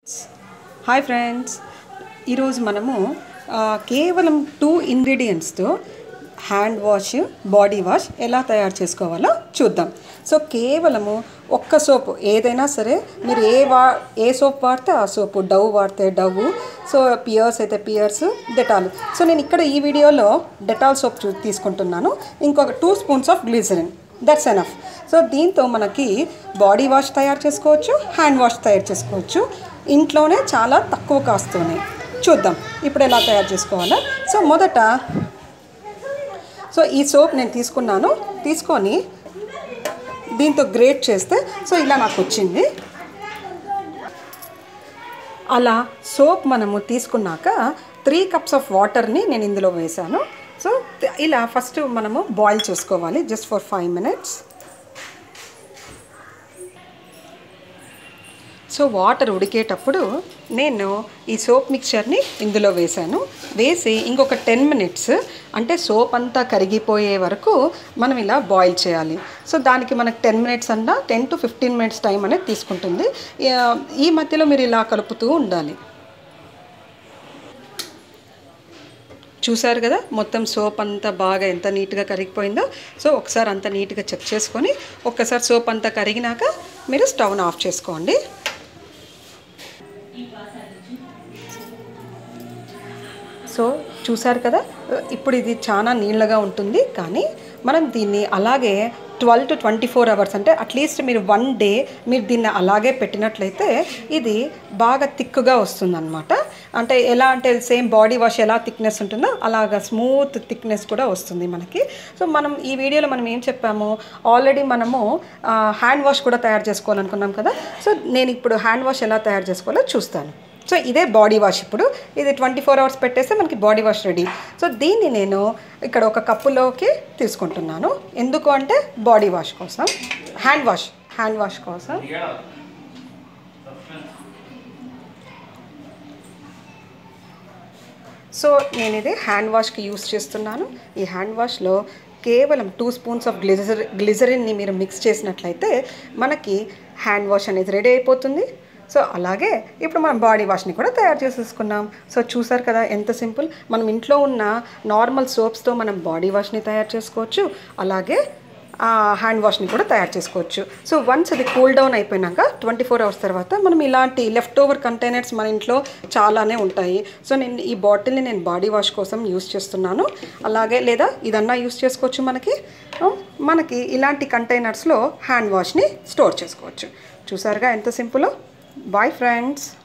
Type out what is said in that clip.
hi friends ఈరోజు మనము ఆ, కేవలం టూ ఇంగ్రీడియంట్స్తో హ్యాండ్ వాష్ బాడీ వాష్ ఎలా తయారు చేసుకోవాలో చూద్దాం సో కేవలము ఒక్క సోపు ఏదైనా సరే మీరు ఏ వా ఏ సోప్ వాడితే ఆ సోపు డవ్ వాడితే డవ్ సో పియర్స్ అయితే పియర్స్ డెటాల్ సో నేను ఇక్కడ ఈ వీడియోలో డెటాల్ సోప్ చూ తీసుకుంటున్నాను ఇంకొక two spoons of glycerin that's enough so దీంతో మనకి బాడీ వాష్ తయారు చేసుకోవచ్చు హ్యాండ్ వాష్ తయారు చేసుకోవచ్చు ఇంట్లోనే చాలా తక్కువ కాస్తూనే చూద్దాం ఇప్పుడు ఎలా తయారు చేసుకోవాలో సో మొదట సో ఈ సోప్ నేను తీసుకున్నాను తీసుకొని దీంతో గ్రేట్ చేస్తే సో ఇలా నాకు వచ్చింది అలా సోప్ మనము తీసుకున్నాక త్రీ కప్స్ ఆఫ్ వాటర్ని నేను ఇందులో వేసాను సో త- ఇలా ఫస్ట్ మనము బాయిల్ చేసుకోవాలి just for five minutes so water ఉడికేటప్పుడు నేను ఈ సోప్ మిక్చర్ని ఇందులో వేశాను వేసి ఇంకొక టెన్ మినిట్స్ అంటే సోప్ అంతా కరిగిపోయే వరకు మనం ఇలా బాయిల్ చేయాలి సో దానికి మనకు టెన్ మినిట్స్ అన్నా ten to fifteen minutes time అనేది తీసుకుంటుంది ఆ, ఈ మధ్యలో మీరు ఇలా కలుపుతూ ఉండాలి చూసారు కదా మొత్తం సోప్ అంతా బాగా ఎంత నీట్గా కరిగిపోయిందో సో ఒకసారి అంత నీట్గా చెక్ చేసుకొని ఒక్కసారి సోప్ అంతా కరిగినాక మీరు స్టవ్ను ఆఫ్ చేసుకోండి సో చూసారు కదా ఇప్పుడు ఇది చాలా నీళ్ళగా ఉంటుంది కానీ మనం దీన్ని అలాగే twelve to twenty four hours అంటే అట్లీస్ట్ మీరు వన్ డే మీరు దీన్ని అలాగే పెట్టినట్లయితే ఇది బాగా థిక్గా వస్తుందన్నమాట అంటే ఎలా అంటే సేమ్ బాడీ వాష్ ఎలా థిక్నెస్ ఉంటుందో అలాగా స్మూత్ థిక్నెస్ కూడా వస్తుంది మనకి సో మనం ఈ వీడియోలో మనం ఏం చెప్పాము ఆల్రెడీ మనము హ్యాండ్ వాష్ కూడా తయారు చేసుకోవాలనుకున్నాం కదా సో నేను ఇప్పుడు హ్యాండ్ వాష్ ఎలా తయారు చేసుకోవాలో చూస్తాను సో ఇదే బాడీ వాష్ ఇప్పుడు ఇది ట్వంటీ ఫోర్ అవర్స్ పెట్టేస్తే మనకి బాడీ వాష్ రెడీ సో దీన్ని నేను ఇక్కడ ఒక కప్పులోకి తీసుకుంటున్నాను ఎందుకు అంటే బాడీ వాష్ కోసం హ్యాండ్ వాష్ హ్యాండ్ వాష్ కోసం సో నేను ఇది హ్యాండ్ వాష్కి యూస్ చేస్తున్నాను ఈ హ్యాండ్ వాష్లో కేవలం టూ స్పూన్స్ ఆఫ్ గ్లిజర్ గ్లిజరిన్ని మీరు మిక్స్ చేసినట్లయితే మనకి హ్యాండ్ వాష్ అనేది రెడీ అయిపోతుంది సో అలాగే ఇప్పుడు మనం బాడీ వాష్ని కూడా తయారు చేసేసుకున్నాం సో చూసారు కదా ఎంత సింపుల్ మనం ఇంట్లో ఉన్న నార్మల్ సోప్స్తో మనం బాడీ వాష్ని తయారు చేసుకోవచ్చు అలాగే హ్యాండ్ వాష్ని కూడా తయారు చేసుకోవచ్చు సో వన్స్ అది కూల్ డౌన్ అయిపోయినాక ట్వంటీ ఫోర్ అవర్స్ తర్వాత మనం ఇలాంటి లెఫ్ట్ ఓవర్ కంటైనర్స్ మన ఇంట్లో చాలానే ఉంటాయి సో నేను ఈ బాటిల్ని నేను బాడీ వాష్ కోసం యూస్ చేస్తున్నాను అలాగే లేదా ఇదన్నా యూస్ చేసుకోవచ్చు మనకి ఆ, మనకి ఇలాంటి కంటైనర్స్లో హ్యాండ్ వాష్ని స్టోర్ చేసుకోవచ్చు చూసారుగా ఎంత సింపుల్ బాయ్ ఫ్రెండ్స్